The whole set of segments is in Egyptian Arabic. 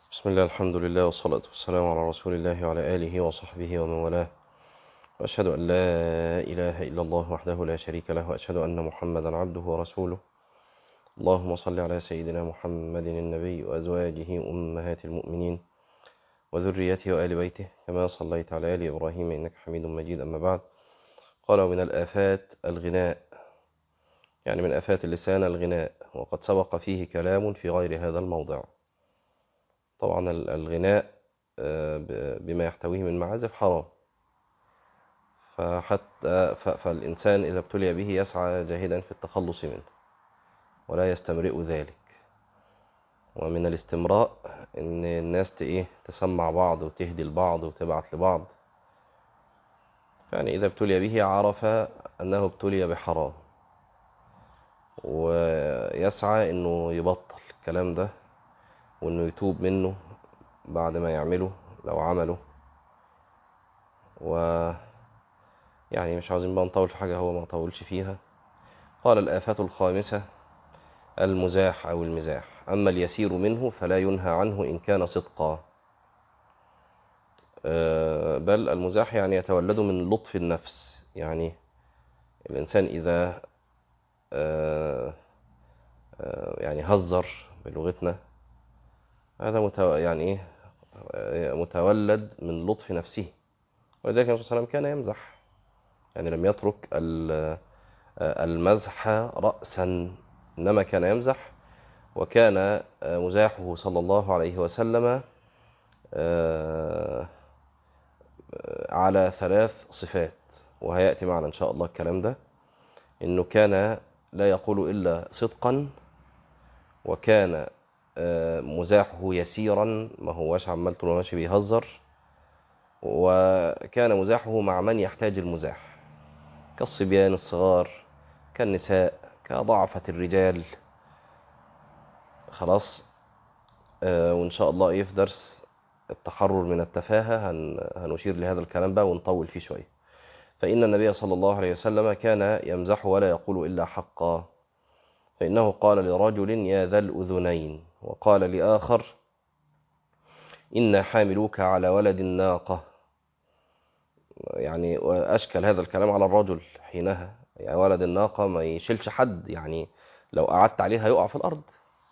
بسم الله الحمد لله والصلاة والسلام على رسول الله وعلى آله وصحبه ومن والاه وأشهد أن لا إله إلا الله وحده لا شريك له وأشهد أن محمدا عبده ورسوله اللهم صل على سيدنا محمد النبي وأزواجه أمهات المؤمنين وذريته وآل بيته كما صليت على آل إبراهيم إنك حميد مجيد أما بعد قال من الآفات الغناء يعني من آفات اللسان الغناء وقد سبق فيه كلام في غير هذا الموضع طبعا الغناء بما يحتويه من معازف حرام فحتى فالإنسان إذا ابتلي به يسعى جاهدا في التخلص منه ولا يستمرئ ذلك ومن الاستمراء ان الناس ايه تسمع بعض وتهدي لبعض وتبعت لبعض يعني إذا ابتلي به عرف أنه ابتلي بحرام ويسعى أنه يبطل الكلام ده وأنه يتوب منه بعد ما يعمله لو عمله و يعني مش عاوزين بقى نطول في حاجة هو ما طولش فيها قال الآفات الخامسة المزاح أو المزاح أما اليسير منه فلا ينهى عنه إن كان صدقا بل المزاح يعني يتولد من لطف النفس يعني الإنسان إذا يعني هزر بلغتنا هذا يعني إيه متولد من لطف نفسه ولذلك النبي صلى الله عليه وسلم كان يمزح يعني لم يترك المزح رأسا إنما كان يمزح وكان مزاحه صلى الله عليه وسلم على ثلاث صفات وهيأتي معنا إن شاء الله الكلام ده إنه كان لا يقول إلا صدقا وكان مزاحه يسيرا ما هوش عمال طول ماشي بيهزر وكان مزاحه مع من يحتاج المزاح كالصبيان الصغار كالنساء كضعفة الرجال خلاص وإن شاء الله إيه في درس التحرر من التفاهة هنشير لهذا الكلام بقى ونطول فيه شوية فإن النبي صلى الله عليه وسلم كان يمزح ولا يقول إلا حقا فإنه قال لرجل يا ذا الأذنين وقال لآخر إنا حاملوك على ولد الناقة يعني أشكل هذا الكلام على الرجل حينها يعني ولد الناقة ما يشيلش حد يعني لو قعدت عليها يقع في الأرض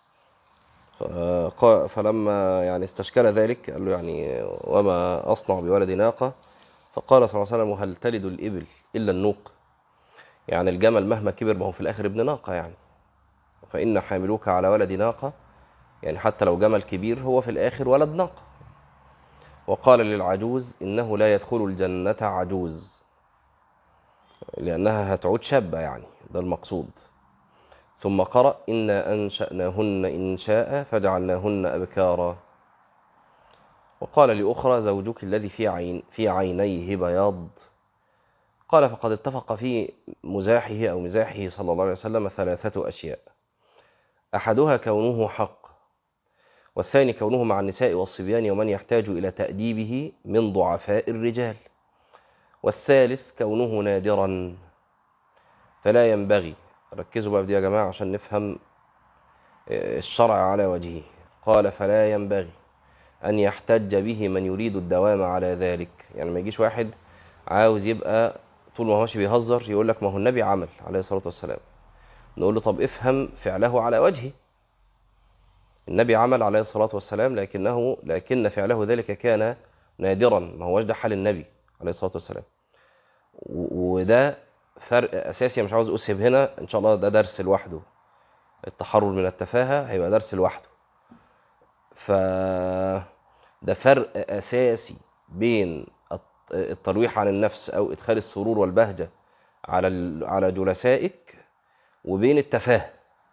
فلما يعني استشكل ذلك قال له يعني وما أصنع بولد ناقة فقال صلى الله عليه وسلم هل تلد الإبل إلا النوق يعني الجمل مهما كبر ما هو في الآخر ابن ناقة يعني فإن حاملوك على ولد ناقة يعني حتى لو جمل كبير هو في الآخر ولد ناقة وقال للعجوز إنه لا يدخل الجنة عجوز لأنها هتعود شابة يعني ده المقصود ثم قرأ إنا أنشأناهن إنشاء فجعلناهن أبكارا وقال لأخرى زوجك الذي في, عين في عينيه بياض قال فقد اتفق في مزاحه أو مزاحه صلى الله عليه وسلم ثلاثة أشياء أحدها كونه حق والثاني كونه مع النساء والصبيان ومن يحتاج إلى تأديبه من ضعفاء الرجال والثالث كونه نادرا فلا ينبغي ركزوا بقى بدي يا جماعة عشان نفهم الشرع على وجهه قال فلا ينبغي أن يحتج به من يريد الدوام على ذلك يعني ما يجيش واحد عاوز يبقى طول ما هو ماشي بيهزر يقول لك ما هو النبي عمل عليه الصلاة والسلام نقول له طب افهم فعله على وجهه النبي عمل عليه الصلاة والسلام لكنه لكن فعله ذلك كان نادرا ما هوش ده حال النبي عليه الصلاة والسلام وده فرق أساسي مش عاوز أسهب هنا إن شاء الله ده درس لوحده التحرر من التفاهة هيبقى درس لوحده ف ده فرق أساسي بين الترويح عن النفس أو إدخال السرور والبهجة على على جلسائك وبين التفاهة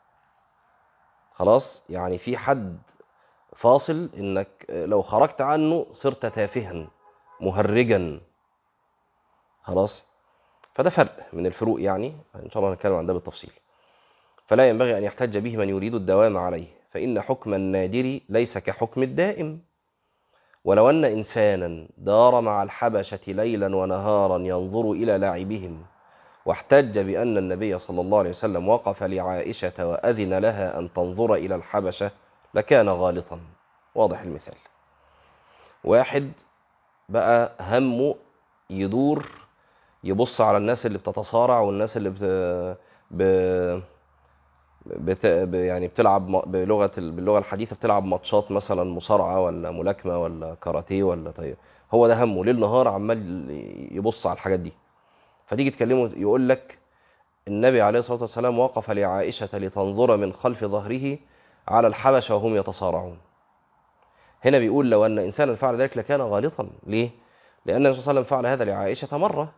خلاص يعني في حد فاصل إنك لو خرجت عنه صرت تافها مهرجا خلاص فده فرق من الفروق يعني إن شاء الله نتكلم عن ده بالتفصيل فلا ينبغي أن يحتج به من يريد الدوام عليه فإن حكم النادر ليس كحكم الدائم ولو أن إنسانا دار مع الحبشة ليلا ونهارا ينظر إلى لاعبهم واحتج بأن النبي صلى الله عليه وسلم وقف لعائشة وأذن لها أن تنظر إلى الحبشة لكان غالطا واضح المثال واحد بقى همه يدور يبص على الناس اللي بتتصارع والناس اللي بت... ب... بت... ب... يعني بتلعب م- بلغه ال- باللغه الحديثه بتلعب ماتشات مثلا مصارعه ولا ملاكمه ولا كاراتيه ولا طيب هو ده همه ليل نهار عمال يبص على الحاجات دي فتيجي تكلمه يقول لك النبي عليه الصلاه والسلام وقف لعائشه لتنظر من خلف ظهره على الحبشه وهم يتصارعون هنا بيقول لو ان انسانا فعل ذلك لكان غالطا ليه لان النبي صلى الله عليه وسلم فعل هذا لعائشه مره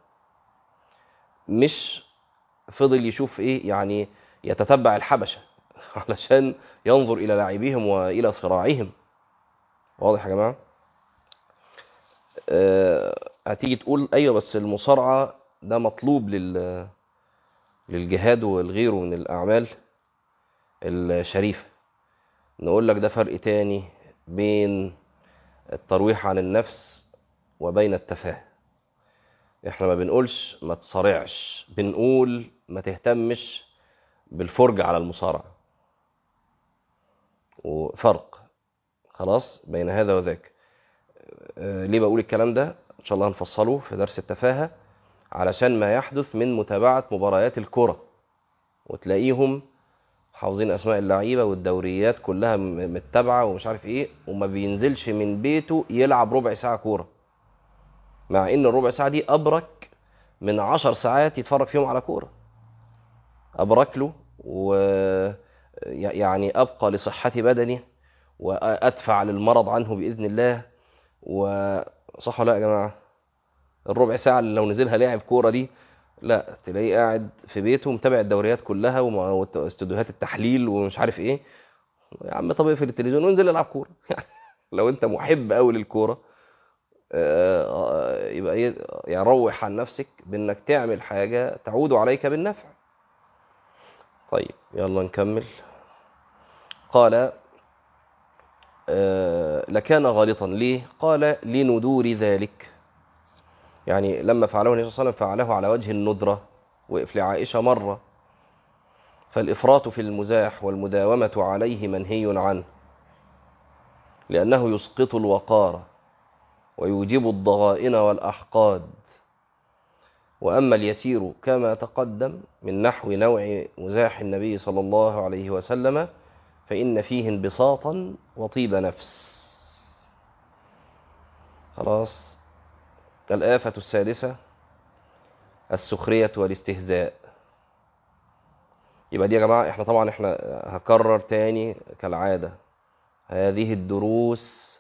مش فضل يشوف ايه يعني يتتبع الحبشه علشان ينظر الى لاعبيهم والى صراعهم واضح يا جماعه آه، هتيجي تقول ايوه بس المصارعه ده مطلوب لل للجهاد والغيره من الاعمال الشريفه نقول لك ده فرق تاني بين الترويح عن النفس وبين التفاهه احنا ما بنقولش ما تصارعش بنقول ما تهتمش بالفرجة على المصارعة وفرق خلاص بين هذا وذاك آه، ليه بقول الكلام ده ان شاء الله هنفصله في درس التفاهة علشان ما يحدث من متابعة مباريات الكرة وتلاقيهم حافظين اسماء اللعيبه والدوريات كلها م- متبعه ومش عارف ايه وما بينزلش من بيته يلعب ربع ساعه كوره مع ان الربع ساعه دي ابرك من عشر ساعات يتفرج فيهم على كوره ابرك له و ي- يعني ابقى لصحه بدنه وادفع للمرض عنه باذن الله وصح ولا لا يا جماعه الربع ساعه اللي لو نزلها لاعب كوره دي لا تلاقيه قاعد في بيته متابع الدوريات كلها ومع- واستوديوهات التحليل ومش عارف ايه يا عم طب اقفل التلفزيون وانزل العب كوره يعني لو انت محب قوي للكوره آه، يبقى ايه يعني روح عن نفسك بانك تعمل حاجه تعود عليك بالنفع طيب يلا نكمل قال آه، لكان غالطا ليه قال لندور ذلك يعني لما فعله النبي صلى الله عليه وسلم فعله على وجه الندرة وقف لعائشة مرة فالإفراط في المزاح والمداومة عليه منهي عنه لأنه يسقط الوقار ويوجب الضغائن والأحقاد وأما اليسير كما تقدم من نحو نوع مزاح النبي صلى الله عليه وسلم فإن فيه انبساطا وطيب نفس خلاص الآفة السادسة السخرية والاستهزاء يبقى دي يا جماعة احنا طبعا احنا هكرر تاني كالعادة هذه الدروس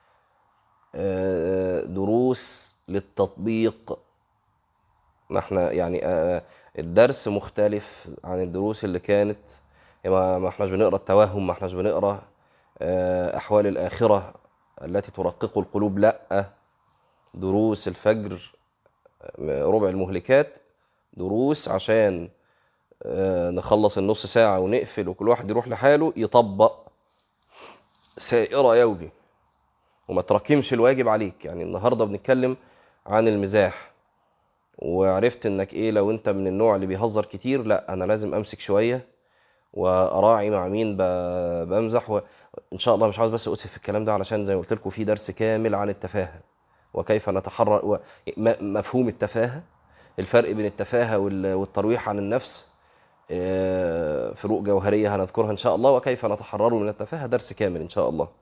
آه، دروس للتطبيق ما احنا يعني آه، الدرس مختلف عن الدروس اللي كانت ما ما احناش بنقرا التوهم ما احناش بنقرا آه، احوال الاخره التي ترقق القلوب لا دروس الفجر آه، ربع المهلكات دروس عشان آه، نخلص النص ساعة ونقفل وكل واحد يروح لحاله يطبق سائرة يومي وما تراكمش الواجب عليك يعني النهاردة بنتكلم عن المزاح وعرفت انك ايه لو انت من النوع اللي بيهزر كتير لا انا لازم امسك شوية واراعي مع مين ب- بمزح و... ان شاء الله مش عاوز بس اسف في الكلام ده علشان زي ما قلت لكم في درس كامل عن التفاهة وكيف نتحرر و... م- مفهوم التفاهة الفرق بين التفاهة وال- والترويح عن النفس آه، فروق جوهرية هنذكرها إن شاء الله وكيف نتحرر من التفاهة درس كامل إن شاء الله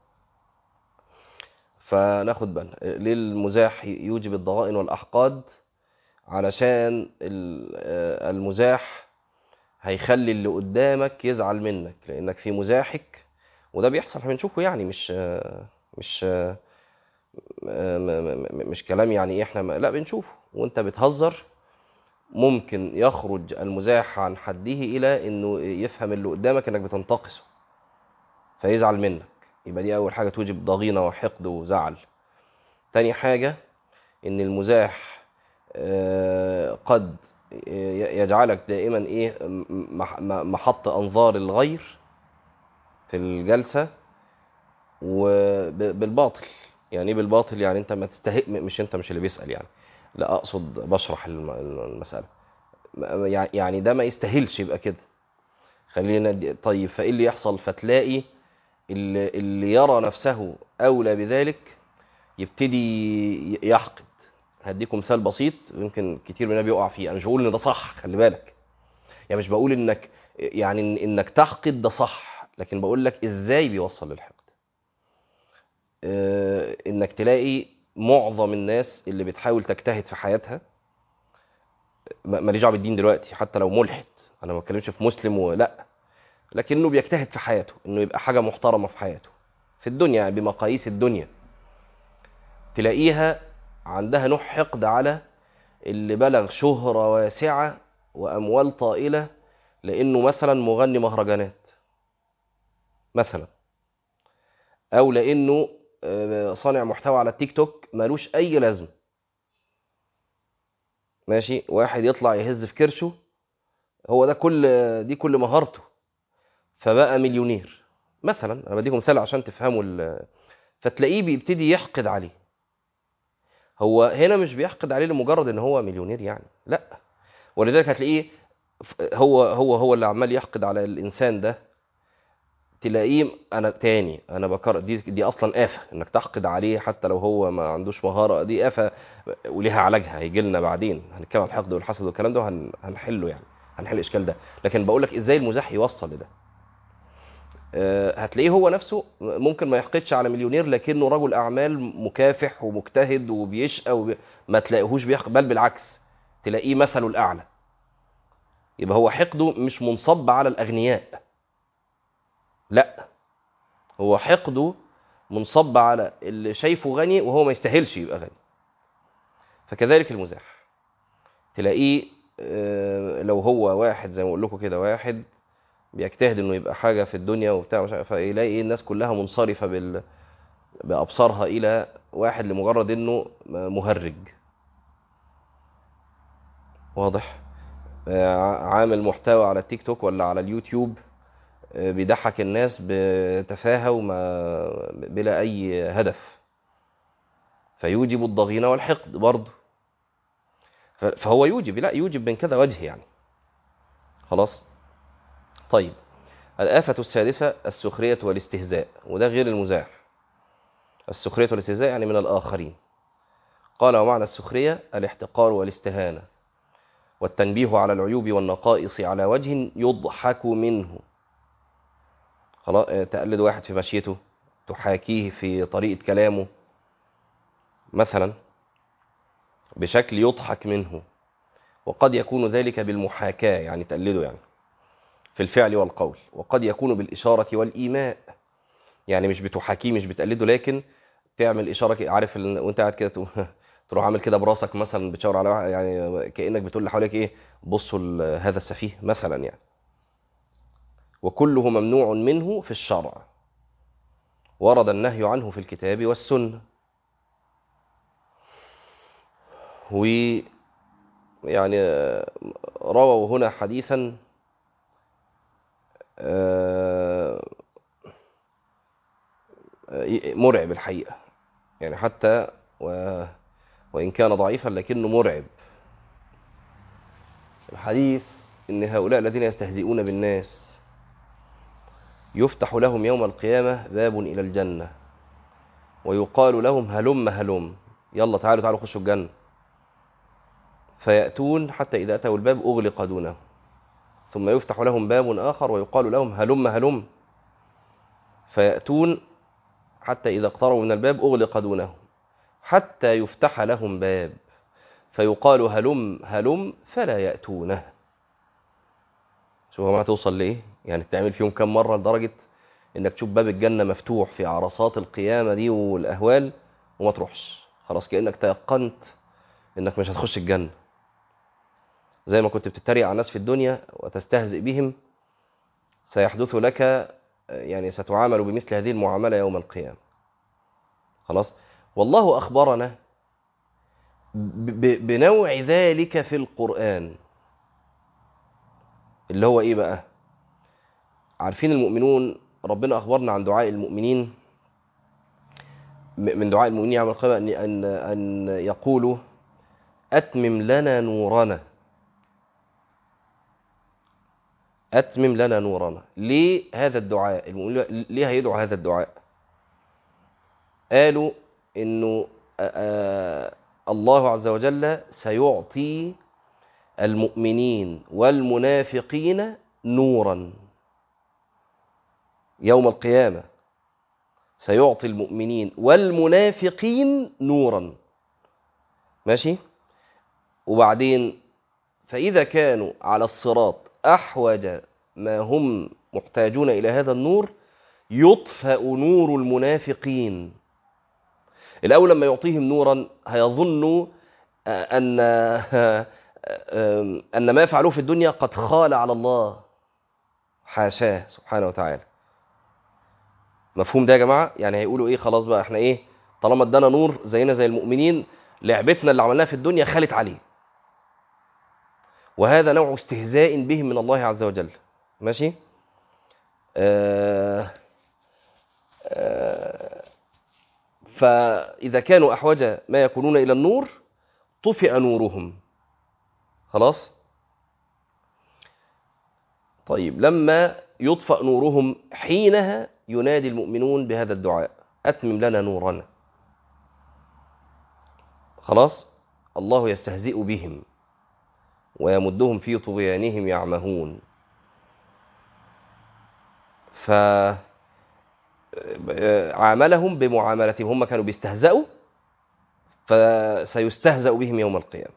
فناخد بالنا ليه المزاح يوجب الضغائن والأحقاد علشان ال- آه، المزاح هيخلي اللي قدامك يزعل منك لأنك في مزاحك وده بيحصل احنا بنشوفه يعني مش آه، مش آه، م- م- م- مش كلام يعني ايه احنا ما- لا بنشوفه وانت بتهزر ممكن يخرج المزاح عن حده الى انه يفهم اللي قدامك انك بتنتقصه فيزعل منك يبقى دي اول حاجه توجب ضغينه وحقد وزعل تاني حاجه ان المزاح آه، قد ي- يجعلك دائما ايه م- مح- م- محط انظار الغير في الجلسه وبالباطل يعني ايه بالباطل يعني انت ما تستهق مش انت مش اللي بيسال يعني لا اقصد بشرح الم- المساله م- يعني ده ما يستاهلش يبقى كده خلينا دي- طيب فايه اللي يحصل فتلاقي اللي, اللي يرى نفسه أولى بذلك يبتدي يحقد هديكم مثال بسيط يمكن كتير مننا بيقع فيه انا مش بقول ان ده صح خلي بالك يعني مش بقول انك يعني انك تحقد ده صح لكن بقول لك ازاي بيوصل للحقد آه، انك تلاقي معظم الناس اللي بتحاول تجتهد في حياتها م- ماليش دعوه بالدين دلوقتي حتى لو ملحد انا ما بتكلمش في مسلم ولا لكنه بيجتهد في حياته انه يبقى حاجه محترمه في حياته في الدنيا يعني بمقاييس الدنيا تلاقيها عندها نوع حقد على اللي بلغ شهرة واسعة وأموال طائلة لأنه مثلا مغني مهرجانات مثلا أو لأنه آه، صانع محتوى على التيك توك ملوش أي لازمة ماشي واحد يطلع يهز في كرشه هو ده كل دي كل مهارته فبقى مليونير مثلا انا بديكم مثال عشان تفهموا ال- فتلاقيه بيبتدي يحقد عليه هو هنا مش بيحقد عليه لمجرد ان هو مليونير يعني لا ولذلك هتلاقيه ف- هو هو هو اللي عمال يحقد على الانسان ده تلاقيه انا تاني انا بكر دي دي اصلا آفة انك تحقد عليه حتى لو هو ما عندوش مهارة دي آفة وليها علاجها هيجي لنا بعدين هنتكلم عن الحقد والحسد والكلام ده وهن- هنحله يعني هنحل الاشكال ده لكن بقول لك ازاي المزاح يوصل لده آه، هتلاقيه هو نفسه ممكن ما يحقدش على مليونير لكنه رجل اعمال مكافح ومجتهد وبيشقى وبي... ما تلاقيهوش بيحقد بل بالعكس تلاقيه مثله الاعلى يبقى هو حقده مش منصب على الاغنياء لا هو حقده منصب على اللي شايفه غني وهو ما يستاهلش يبقى غني فكذلك المزاح تلاقيه آه، لو هو واحد زي ما اقول لكم كده واحد بيجتهد انه يبقى حاجه في الدنيا وبتاع مش عارف فيلاقي إيه الناس كلها منصرفه بال بابصارها الى واحد لمجرد انه مهرج واضح آه، عامل محتوى على التيك توك ولا على اليوتيوب آه، بيضحك الناس بتفاهه وما بلا اي هدف فيوجب الضغينه والحقد برضه ف- فهو يوجب لا يوجب من كذا وجه يعني خلاص طيب الآفة السادسة السخرية والاستهزاء وده غير المزاح السخرية والاستهزاء يعني من الآخرين قال ومعنى السخرية الاحتقار والاستهانة والتنبيه على العيوب والنقائص على وجه يضحك منه خلاص آه، تقلد واحد في مشيته تحاكيه في طريقة كلامه مثلا بشكل يضحك منه وقد يكون ذلك بالمحاكاة يعني تقلده يعني في الفعل والقول وقد يكون بالإشارة والإيماء يعني مش بتحاكيه مش بتقلده لكن تعمل إشارة كده، عارف ال... وانت قاعد كده تقوم- تروح عامل كده براسك مثلا بتشاور على واحد يعني كأنك بتقول اللي حواليك ايه بصوا ل- هذا السفيه مثلا يعني وكله ممنوع منه في الشرع ورد النهي عنه في الكتاب والسنة و يعني آه، رووا هنا حديثا آه، آه، مرعب الحقيقة يعني حتى و... وإن كان ضعيفا لكنه مرعب الحديث إن هؤلاء الذين يستهزئون بالناس يفتح لهم يوم القيامة باب إلى الجنة ويقال لهم هلم هلم يلا تعالوا تعالوا خشوا الجنة فيأتون حتى إذا أتوا الباب أغلق دونه ثم يفتح لهم باب آخر ويقال لهم هلم هلم فيأتون حتى إذا اقتربوا من الباب أغلق دونه حتى يفتح لهم باب فيقال هلم هلم فلا يأتونه شوف ما توصل لإيه يعني تعمل فيهم كم مرة لدرجة إنك تشوف باب الجنة مفتوح في عرصات القيامة دي والأهوال وما تروحش خلاص كأنك تيقنت إنك مش هتخش الجنة زي ما كنت بتتريق على الناس في الدنيا وتستهزئ بهم سيحدث لك يعني ستعامل بمثل هذه المعاملة يوم القيامة خلاص والله أخبرنا ب- بنوع ذلك في القرآن اللي هو إيه بقى عارفين المؤمنون ربنا أخبرنا عن دعاء المؤمنين م- من دعاء المؤمنين يوم القيامة أن أن أن يقولوا أتمم لنا نورنا أتمم لنا نورنا ليه هذا الدعاء المؤمنين ليه هيدعوا هذا الدعاء قالوا إنه آه الله عز وجل سيعطي المؤمنين والمنافقين نورا يوم القيامة سيعطي المؤمنين والمنافقين نورا ماشي وبعدين فإذا كانوا على الصراط أحوج ما هم محتاجون إلى هذا النور يطفأ نور المنافقين الأول لما يعطيهم نورا هيظنوا أن أن ما يفعلوه في الدنيا قد خال على الله حاشاه سبحانه وتعالى مفهوم ده يا جماعة يعني هيقولوا إيه خلاص بقى إحنا إيه طالما ادانا نور زينا زي المؤمنين لعبتنا اللي عملناها في الدنيا خالت عليه وهذا نوع استهزاء بهم من الله عز وجل ماشي آه آه فإذا كانوا أحوج ما يكونون إلى النور طفئ نورهم خلاص طيب لما يطفأ نورهم حينها ينادي المؤمنون بهذا الدعاء أتمم لنا نورنا خلاص الله يستهزئ بهم ويمدهم في طغيانهم يعمهون ف عاملهم بمعاملتهم هم كانوا بيستهزئوا فسيستهزأ بهم يوم القيامة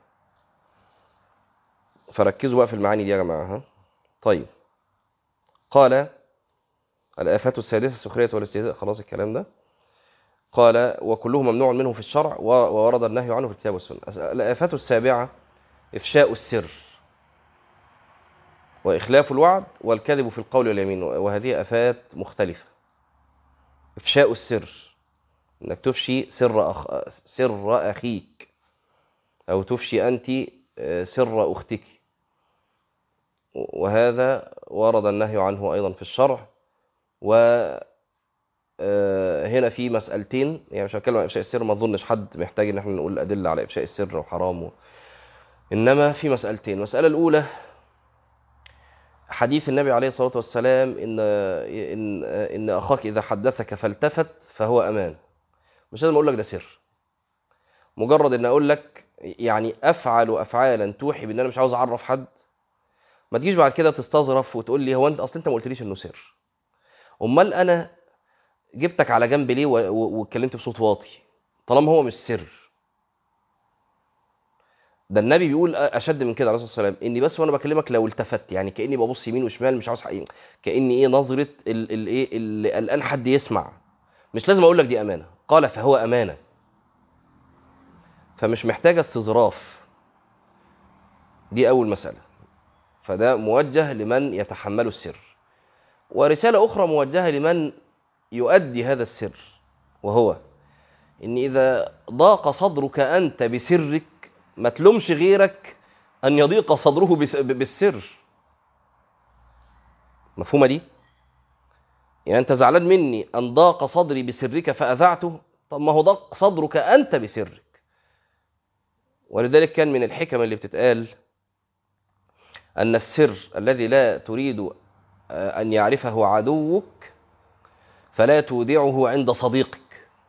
فركزوا بقى في المعاني دي يا جماعة ها؟ طيب قال الآفات السادسة السخرية والاستهزاء خلاص الكلام ده قال وكله ممنوع منه في الشرع وورد النهي عنه في الكتاب والسنة الآفات السابعة إفشاء السر وإخلاف الوعد والكذب في القول واليمين وهذه آفات مختلفة إفشاء السر إنك تفشي سر أخ... سر أخيك أو تفشي أنت سر أختك وهذا ورد النهي عنه أيضا في الشرع و هنا في مسألتين يعني مش هتكلم عن إفشاء السر ما أظنش حد محتاج إن احنا نقول أدلة على إفشاء السر وحرام و... إنما في مسألتين المسألة الأولى حديث النبي عليه الصلاة والسلام إن, إن, إن أخاك إذا حدثك فالتفت فهو أمان مش لازم أقول لك ده سر مجرد إن أقول لك يعني أفعل أفعالا توحي بإن أنا مش عاوز أعرف حد ما تجيش بعد كده تستظرف وتقول لي هو أنت أصل أنت ما قلتليش إنه سر أمال أنا جبتك على جنب ليه واتكلمت بصوت واطي طالما هو مش سر ده النبي بيقول اشد من كده عليه الصلاه والسلام اني بس وانا بكلمك لو التفت يعني كاني ببص يمين وشمال مش عاوز حقيقة. كاني ايه نظره الايه اللي قلقان حد يسمع مش لازم اقول لك دي امانه قال فهو امانه فمش محتاجه استظراف دي اول مساله فده موجه لمن يتحمل السر ورساله اخرى موجهه لمن يؤدي هذا السر وهو ان اذا ضاق صدرك انت بسرك ما تلومش غيرك أن يضيق صدره بالسر مفهومة دي؟ يعني أنت زعلان مني أن ضاق صدري بسرك فأذعته طب ما هو ضاق صدرك أنت بسرك ولذلك كان من الحكم اللي بتتقال أن السر الذي لا تريد أن يعرفه عدوك فلا تودعه عند صديقك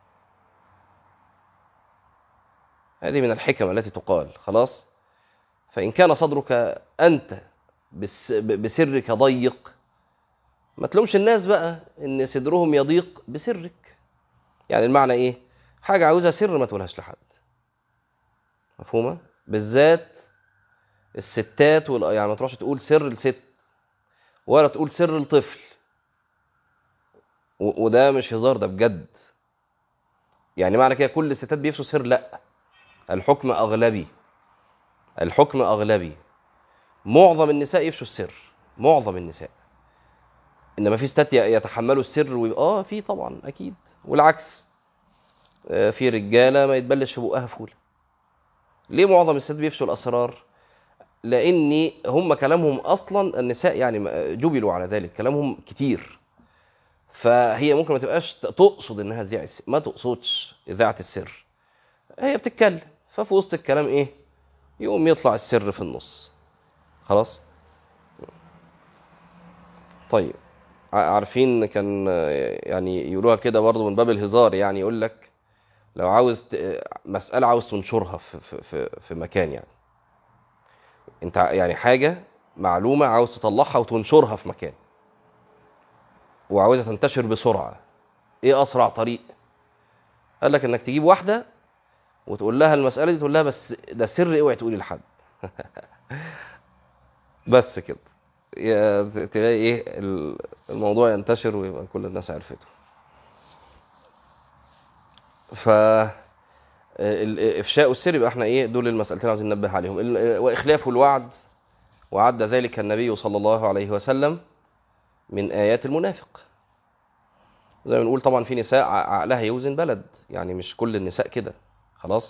هذه من الحكم التي تقال خلاص فإن كان صدرك أنت بسرك ضيق ما تلومش الناس بقى إن صدرهم يضيق بسرك يعني المعنى إيه حاجة عاوزها سر ما تقولهاش لحد مفهومة بالذات الستات وال... يعني ما تروحش تقول سر لست ولا تقول سر لطفل و... وده مش هزار ده بجد يعني معنى كده كل الستات بيفسوا سر لا الحكم أغلبي الحكم أغلبي معظم النساء يفشوا السر معظم النساء إنما في ستات يتحملوا السر ويبقى آه في طبعا أكيد والعكس في رجالة ما يتبلش في بقها فول ليه معظم الستات بيفشوا الأسرار لأن هم كلامهم أصلا النساء يعني جبلوا على ذلك كلامهم كتير فهي ممكن ما تبقاش تقصد انها تذيع ما تقصدش اذاعه السر هي بتتكلم ففي وسط الكلام ايه يقوم يطلع السر في النص خلاص طيب ع- عارفين كان آه، يعني يقولوها كده برضه من باب الهزار يعني يقول لك لو عاوز ت- مسألة عاوز تنشرها في في في, في مكان يعني انت ع- يعني حاجة معلومة عاوز تطلعها وتنشرها في مكان وعاوزها تنتشر بسرعة ايه اسرع طريق قال لك انك تجيب واحدة وتقول لها المسألة دي تقول لها بس ده سر اوعي تقولي لحد بس كده يا- ت- تلاقي ايه ال- الموضوع ينتشر ويبقى كل الناس عرفته ف ال- افشاء السر يبقى احنا ايه دول المسألتين عايزين ننبه عليهم ال- واخلاف الوعد وعد ذلك النبي صلى الله عليه وسلم من آيات المنافق زي ما بنقول طبعا في نساء ع- عقلها يوزن بلد يعني مش كل النساء كده خلاص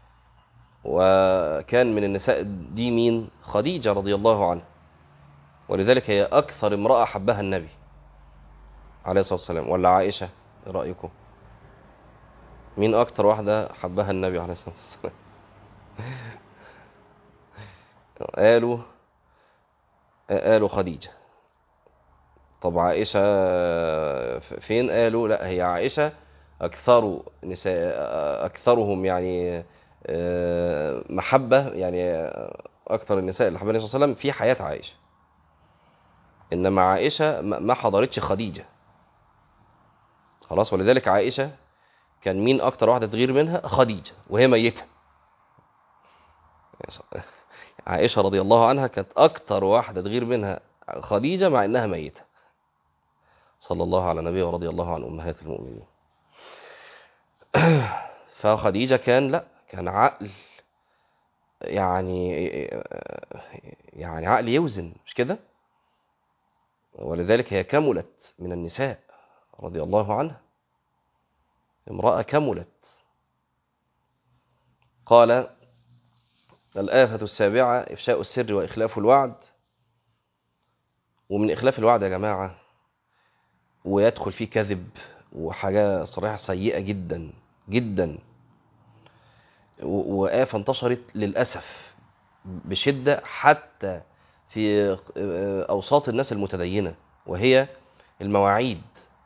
وكان من النساء دي مين خديجة رضي الله عنها ولذلك هي أكثر امرأة حبها النبي عليه الصلاة والسلام ولا عائشة إيه رأيكم مين أكتر واحدة حبها النبي عليه الصلاة والسلام قالوا قالوا خديجة طب عائشة فين قالوا لا هي عائشة أكثر نساء أكثرهم يعني آه، محبة يعني أكثر النساء اللي حبها النبي صلى الله عليه وسلم في حياة عائشة إنما عائشة ما ما حضرتش خديجة خلاص ولذلك عائشة كان مين أكتر واحدة تغير منها خديجة وهي ميتة عائشة رضي الله عنها كانت أكتر واحدة تغير منها خديجة مع إنها ميتة صلى الله على نبيه ورضي الله عن أمهات المؤمنين فخديجة كان لا كان عقل يعني يعني عقل يوزن مش كده ولذلك هي كملت من النساء رضي الله عنها امرأة كملت قال الآفة السابعة إفشاء السر وإخلاف الوعد ومن إخلاف الوعد يا جماعة ويدخل فيه كذب وحاجة صراحة سيئة جدا جدا و- وآفة انتشرت للأسف بشدة حتى في أوساط الناس المتدينة وهي المواعيد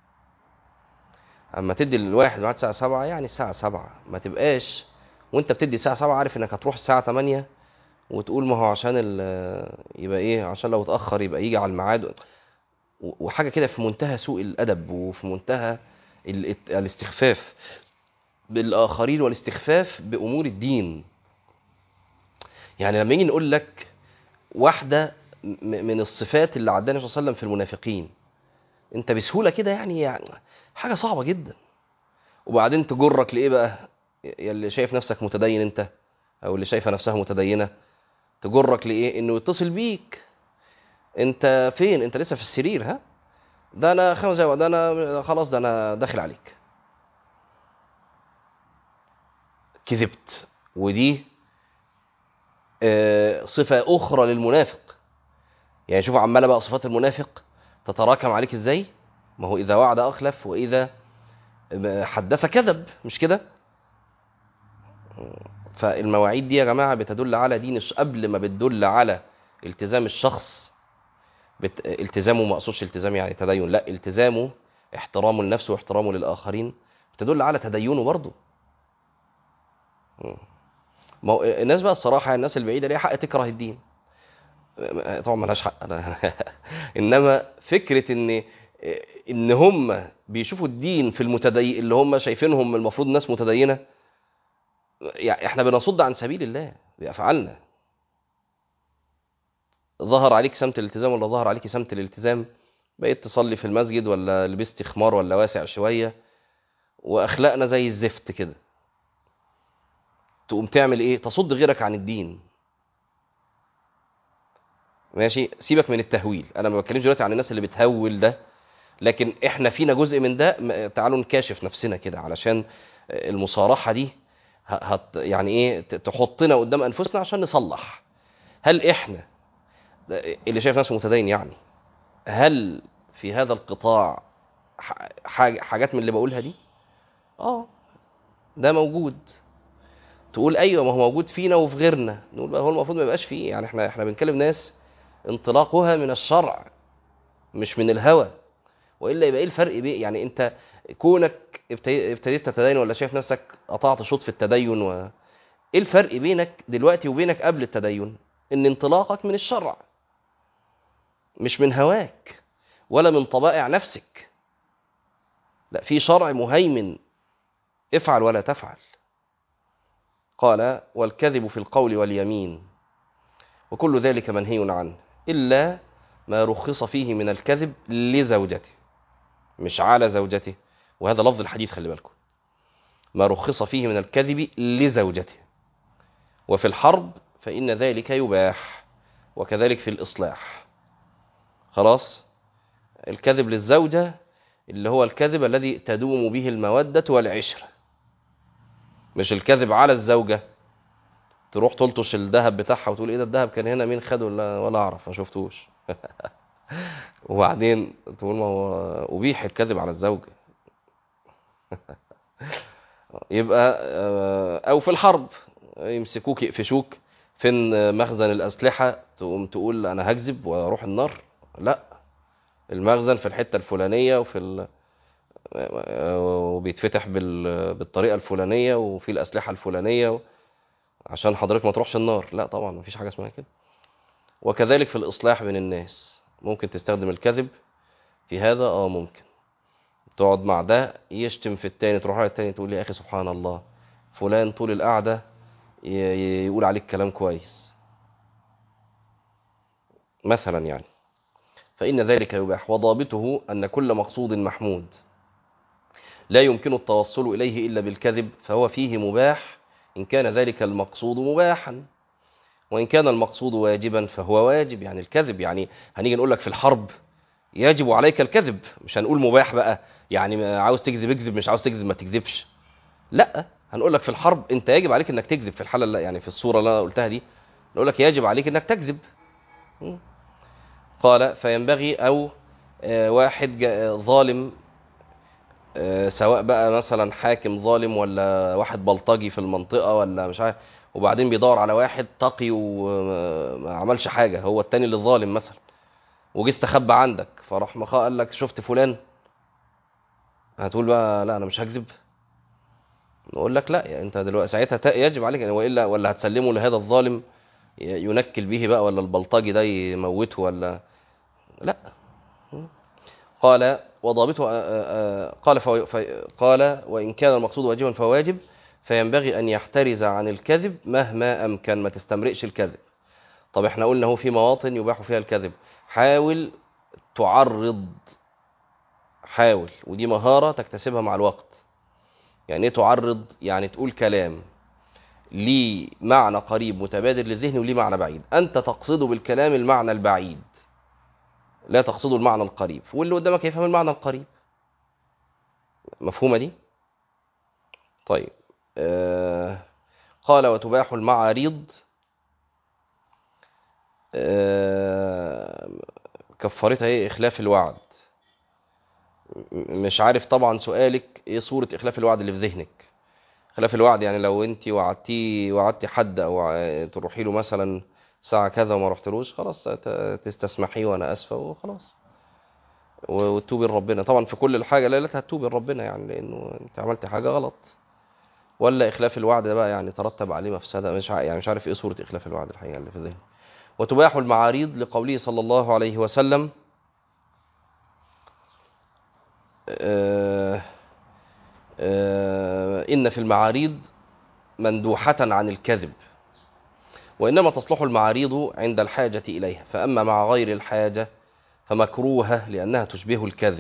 اما تدي للواحد ميعاد الساعه 7 يعني الساعه 7 ما تبقاش وانت بتدي الساعه 7 عارف انك هتروح الساعه 8 وتقول ما هو عشان ال- يبقى ايه عشان لو اتاخر يبقى يجي على الميعاد و- وحاجه كده في منتهى سوء الادب وفي منتهى ال- الاستخفاف بالاخرين والاستخفاف بامور الدين يعني لما يجي نقول لك واحده م- من الصفات اللي عداني صلى الله عليه وسلم في المنافقين انت بسهوله كده يعني, يعني حاجه صعبه جدا وبعدين تجرك لايه بقى يا اللي شايف نفسك متدين انت او اللي شايفه نفسها متدينه تجرك لايه انه يتصل بيك انت فين انت لسه في السرير ها ده انا خمس دقايق ده انا خلاص ده انا داخل عليك كذبت ودي آه، صفة أخرى للمنافق يعني شوف عمالة بقى صفات المنافق تتراكم عليك ازاي ما هو إذا وعد أخلف وإذا حدث كذب مش كده فالمواعيد دي يا جماعة بتدل على دين الش- قبل ما بتدل على التزام الشخص بت... التزامه ما اقصدش التزام يعني تدين لا التزامه احترامه لنفسه واحترامه للآخرين بتدل على تدينه برضه ما هو الناس بقى الصراحة الناس البعيدة ليها حق تكره الدين طبعا ملهاش حق أنا انما فكرة ان ان هم بيشوفوا الدين في المتدين اللي هم شايفينهم المفروض ناس متدينة يعني احنا بنصد عن سبيل الله بأفعالنا ظهر عليك سمت الالتزام ولا ظهر عليك سمت الالتزام بقيت تصلي في المسجد ولا لبست خمار ولا واسع شوية واخلاقنا زي الزفت كده تقوم تعمل ايه تصد غيرك عن الدين ماشي سيبك من التهويل انا ما بتكلمش دلوقتي عن الناس اللي بتهول ده لكن احنا فينا جزء من ده م- تعالوا نكاشف نفسنا كده علشان المصارحة دي ه- هت يعني ايه ت- تحطنا قدام انفسنا عشان نصلح هل احنا اللي شايف نفسه متدين يعني هل في هذا القطاع ح- حاج- حاجات من اللي بقولها دي اه ده موجود تقول ايوه ما هو موجود فينا وفي غيرنا نقول بقى هو المفروض ما يبقاش فيه يعني احنا احنا بنكلم ناس انطلاقها من الشرع مش من الهوى والا يبقى ايه الفرق بيه يعني انت كونك ابتدي- ابتديت تتدين ولا شايف نفسك قطعت شوط في التدين و... ايه الفرق بينك دلوقتي وبينك قبل التدين ان انطلاقك من الشرع مش من هواك ولا من طبائع نفسك لا في شرع مهيمن افعل ولا تفعل قال والكذب في القول واليمين وكل ذلك منهي عنه إلا ما رخص فيه من الكذب لزوجته مش على زوجته وهذا لفظ الحديث خلي بالكم ما رخص فيه من الكذب لزوجته وفي الحرب فإن ذلك يباح وكذلك في الإصلاح خلاص الكذب للزوجة اللي هو الكذب الذي تدوم به المودة والعشرة مش الكذب على الزوجة تروح تلطش الذهب بتاعها وتقول ايه ده الذهب كان هنا مين خده ولا ولا اعرف ما شفتوش وبعدين تقول ما هو ابيح الكذب على الزوجة يبقى آه، او في الحرب يمسكوك يقفشوك فين مخزن الاسلحه تقوم تقول انا هكذب واروح النار لا المخزن في الحته الفلانيه وفي ال... وبيتفتح بال... بالطريقه الفلانيه وفي الاسلحه الفلانيه عشان حضرتك ما تروحش النار لا طبعا ما فيش حاجه اسمها كده وكذلك في الاصلاح بين الناس ممكن تستخدم الكذب في هذا اه ممكن تقعد مع ده يشتم في التاني تروح على التاني تقول يا اخي سبحان الله فلان طول القعده ي- ي- يقول عليك كلام كويس مثلا يعني فإن ذلك يباح وضابطه أن كل مقصود محمود لا يمكن التوصل إليه إلا بالكذب فهو فيه مباح إن كان ذلك المقصود مباحا وإن كان المقصود واجبا فهو واجب يعني الكذب يعني هنيجي نقول لك في الحرب يجب عليك الكذب مش هنقول مباح بقى يعني ما عاوز تكذب اكذب مش عاوز تكذب ما تكذبش لا هنقول لك في الحرب انت يجب عليك انك تكذب في الحاله اللي يعني في الصوره اللي انا قلتها دي نقول لك يجب عليك انك تكذب م. قال فينبغي او آه، واحد جا- آه، ظالم آه، سواء بقى مثلا حاكم ظالم ولا واحد بلطجي في المنطقه ولا مش عارف وبعدين بيدور على واحد تقي وما عملش حاجه هو التاني اللي ظالم مثلا وجه استخبى عندك فراح مخا قال لك شفت فلان هتقول بقى لا انا مش هكذب نقول لك لا يعني انت دلوقتي ساعتها ت- يجب عليك يعني والا ولا هتسلمه لهذا الظالم ي- ينكل به بقى ولا البلطجي ده يموته ولا لا قال وضابطه آه، آه، قال فو... ف... قال وان كان المقصود واجبا فهو واجب فينبغي ان يحترز عن الكذب مهما امكن ما تستمرئش الكذب طب احنا قلنا هو في مواطن يباح فيها الكذب حاول تعرض حاول ودي مهارة تكتسبها مع الوقت يعني ايه تعرض يعني تقول كلام ليه معنى قريب متبادر للذهن وليه معنى بعيد انت تقصده بالكلام المعنى البعيد لا تقصده المعنى القريب واللي قدامك يفهم المعنى القريب مفهومة دي طيب آه قال وتباح المعاريض آه كفرتها ايه اخلاف الوعد م- مش عارف طبعا سؤالك ايه صورة اخلاف الوعد اللي في ذهنك خلاف الوعد يعني لو انت وعدتي وعدتي حد او ع- تروحي له مثلا ساعة كذا وما رحتلوش خلاص ت- تستسمحيه وانا اسفة وخلاص و- وتوبي لربنا طبعا في كل الحاجة لا لا هتوبي لربنا يعني لانه انت عملت حاجة غلط ولا اخلاف الوعد ده بقى يعني ترتب عليه مفسدة مش ع- يعني مش عارف ايه صورة اخلاف الوعد الحقيقة اللي في الذهن وتباح المعاريض لقوله صلى الله عليه وسلم آه آه، إن في المعاريض مندوحة عن الكذب وإنما تصلح المعاريض عند الحاجة إليها فأما مع غير الحاجة فمكروهة لأنها تشبه الكذب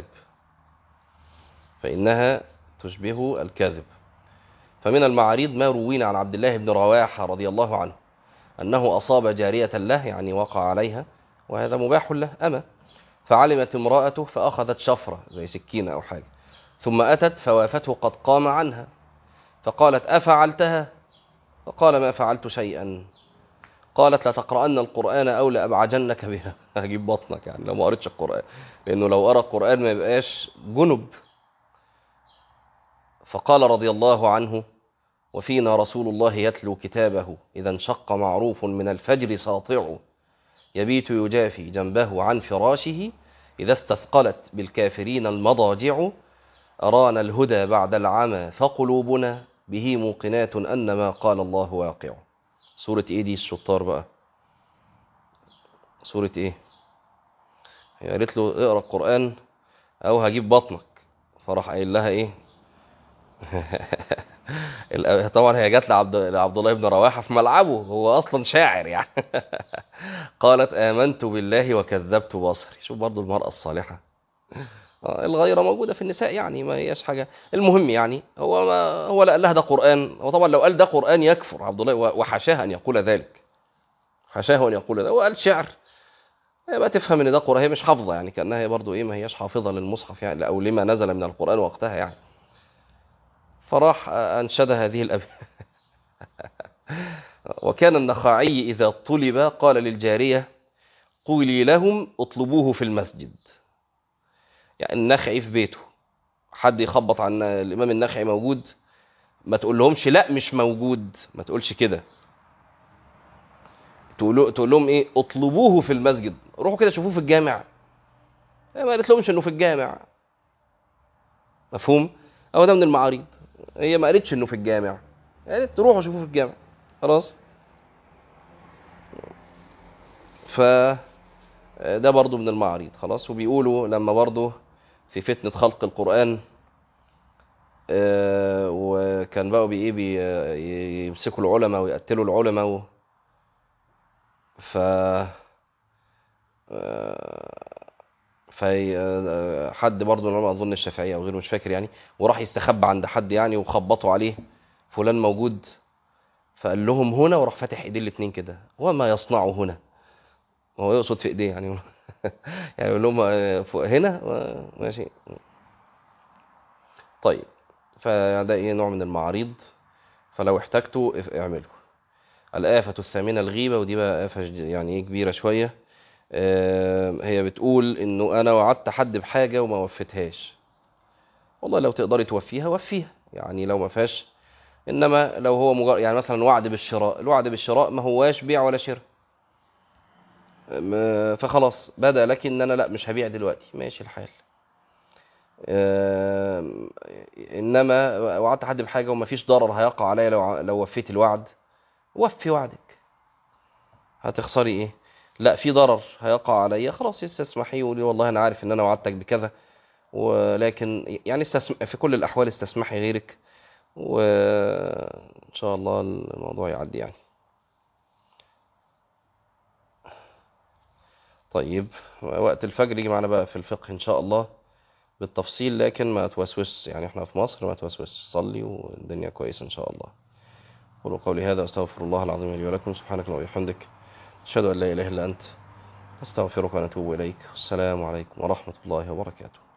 فإنها تشبه الكذب فمن المعاريض ما روينا عن عبد الله بن رواحة رضي الله عنه أنه أصاب جارية له يعني وقع عليها وهذا مباح له أما فعلمت امرأته فأخذت شفرة زي سكينة أو حاجة ثم أتت فوافته قد قام عنها فقالت أفعلتها فقال ما فعلت شيئا قالت لتقرأن القرآن أو لأبعجنك بها هجيب بطنك يعني لو ما قريتش القرآن لأنه لو قرأ القرآن ما يبقاش جنب فقال رضي الله عنه وفينا رسول الله يتلو كتابه إذا انشق معروف من الفجر ساطع يبيت يجافي جنبه عن فراشه إذا استثقلت بالكافرين المضاجع أرانا الهدى بعد العمى فقلوبنا به موقنات أن ما قال الله واقع سورة إيه دي الشطار بقى سورة إيه هي قالت له اقرأ القرآن أو هجيب بطنك فراح قايل لها إيه ال- طبعا هي جت لعبد لعبد الله بن رواحه في ملعبه هو اصلا شاعر يعني قالت امنت بالله وكذبت بصري شوف برضو المراه الصالحه آه، الغيره موجوده في النساء يعني ما هياش حاجه المهم يعني هو ما هو لا قال لها ده قران هو طبعا لو قال ده قران يكفر عبد الله وحاشاه ان يقول ذلك حاشاه ان يقول ذلك هو قال شعر هي بقى تفهم ان ده قران هي مش حافظه يعني كانها هي برضو ايه ما هياش حافظه للمصحف يعني او لما نزل من القران وقتها يعني فراح أنشد هذه الأبيات وكان النخعي إذا طلب قال للجارية قولي لهم اطلبوه في المسجد يعني النخعي في بيته حد يخبط عن الإمام النخعي موجود ما تقول لهمش لا مش موجود ما تقولش كده تقول تقول لهم ايه اطلبوه في المسجد روحوا كده شوفوه في الجامع هي ما قالت لهمش انه في الجامع مفهوم هو ده من المعاريض هي ما قالتش انه في الجامع قالت روحوا شوفوه في الجامع خلاص ف ده برضو من المعاريض خلاص وبيقولوا لما برضو في فتنة خلق القرآن آه، وكان بقوا بي ايه بي- يمسكوا العلماء ويقتلوا العلماء و... ف في حد برضه انا اظن الشافعيه او غيره مش فاكر يعني وراح يستخبى عند حد يعني وخبطوا عليه فلان موجود فقال لهم هنا وراح فاتح ايديه الاثنين كده وما يصنع هنا هو يقصد في ايديه يعني يعني يقول لهم آه، ف- هنا و- ماشي طيب فده ايه نوع من المعاريض فلو احتجتوا اف- اعملوا الآفة الثامنة الغيبة ودي بقى آفة جد- يعني ايه كبيرة شوية آه، هي بتقول انه انا وعدت حد بحاجة وما وفيتهاش والله لو تقدري توفيها وفيها يعني لو ما فيهاش انما لو هو مجرد يعني مثلا وعد بالشراء الوعد بالشراء ما هواش بيع ولا شراء م- فخلاص بدا لك ان انا لا مش هبيع دلوقتي ماشي الحال آم، انما وعدت حد بحاجه وما فيش ضرر هيقع عليا لو ع- لو وفيت الوعد وفي وعدك هتخسري ايه لا في ضرر هيقع عليا خلاص استسمحي وقولي والله انا عارف ان انا وعدتك بكذا ولكن يعني استسم... في كل الاحوال استسمحي غيرك وان شاء الله الموضوع يعدي يعني طيب وقت الفجر يجي معنا بقى في الفقه ان شاء الله بالتفصيل لكن ما توسوس يعني احنا في مصر ما توسوس صلي والدنيا كويسه ان شاء الله قولوا قولي هذا استغفر الله العظيم لي ولكم سبحانك اللهم وبحمدك اشهد ان لا اله الا انت استغفرك ونتوب اليك والسلام عليكم ورحمه الله وبركاته